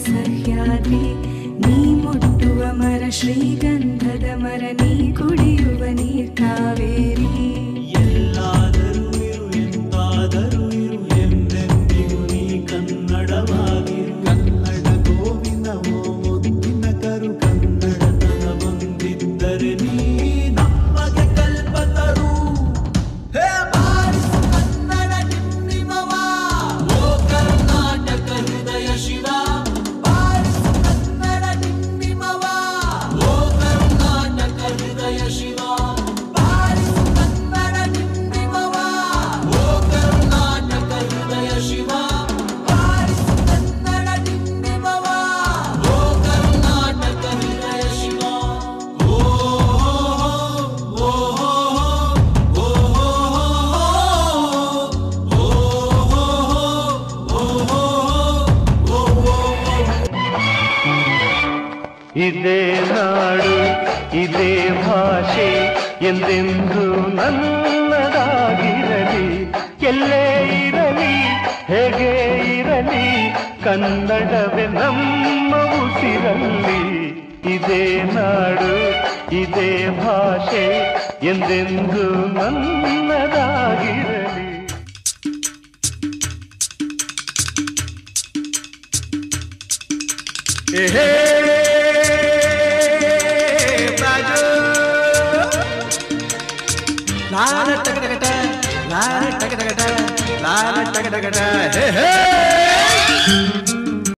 ಸಹ್ಯಾದ್ರಿ ನೀ ಮುಟ್ಟುವ ಮರ ಶ್ರೀಗಂಧದ ಮರ ನೀ ಕುಡಿಯುವ ನೀರ್ ಕಾವೇರಿ ಎಲ್ಲಾದರೂ ಇರು ಎಂತಾದರೂ ಇರು ಎಂದೆಂದಿಗೂ ನೀ ಕನ್ನಡವಾಗಿರು ಕನ್ನಡ ಗೋವಿನವೋ ಮುದ್ದಿನ ಕರು ಕನ್ನಡತನ ಬಂದಿದ್ದರೆ ನೀ ನಮಗೆ ಕಲ್ಪತರು ಹೇ ಬಾರಿಸು ಕನ್ನಡ ಡಿಂಡಿಮವ ಓ ಕರ್ನಾಟಕ ಹೃದಯ ಶಿವ ಬಾರಿಸು ಕನ್ನಡ ಡಿಂಡಿಮವ ಓ ಕರ್ನಾಟಕ ಹೃದಯ ಶಿವ ಬಾರಿಸು ಕನ್ನಡ ಡಿಂಡಿಮವ ಓ ಕರ್ನಾಟಕ ಹೃದಯ ಶಿವ ಬಾರಿಸು ಕನ್ನಡ ಡಿಂಡಿಮವ ಓ ಕರ್ನಾಟಕ ಹೃದಯ ಶಿವ ಓ ಓ ಓ ಇದೇ ನಾಡು ಇದೇ ಭಾಷೆ ಎಂದೆಂದು ನನ್ನದಾಗಿರಲಿ ಎಲ್ಲೇ ಇರಲಿ ಹೇಗೆ ಇರಲಿ ಕನ್ನಡವೇ ನಮ್ಮ ಉಸಿರಲ್ಲಿ ಇದೇ ನಾಡು ಇದೇ ಭಾಷೆ ಎಂದೆಂದು ನನ್ನದಾಗಿರಲಿ ಲಾಲ ಟಗಟಗಟ ಲಾಲ ಟಗಟಗಟ ಲಾಲ ಟಗಟಗಟ ಹೇ ಹೇ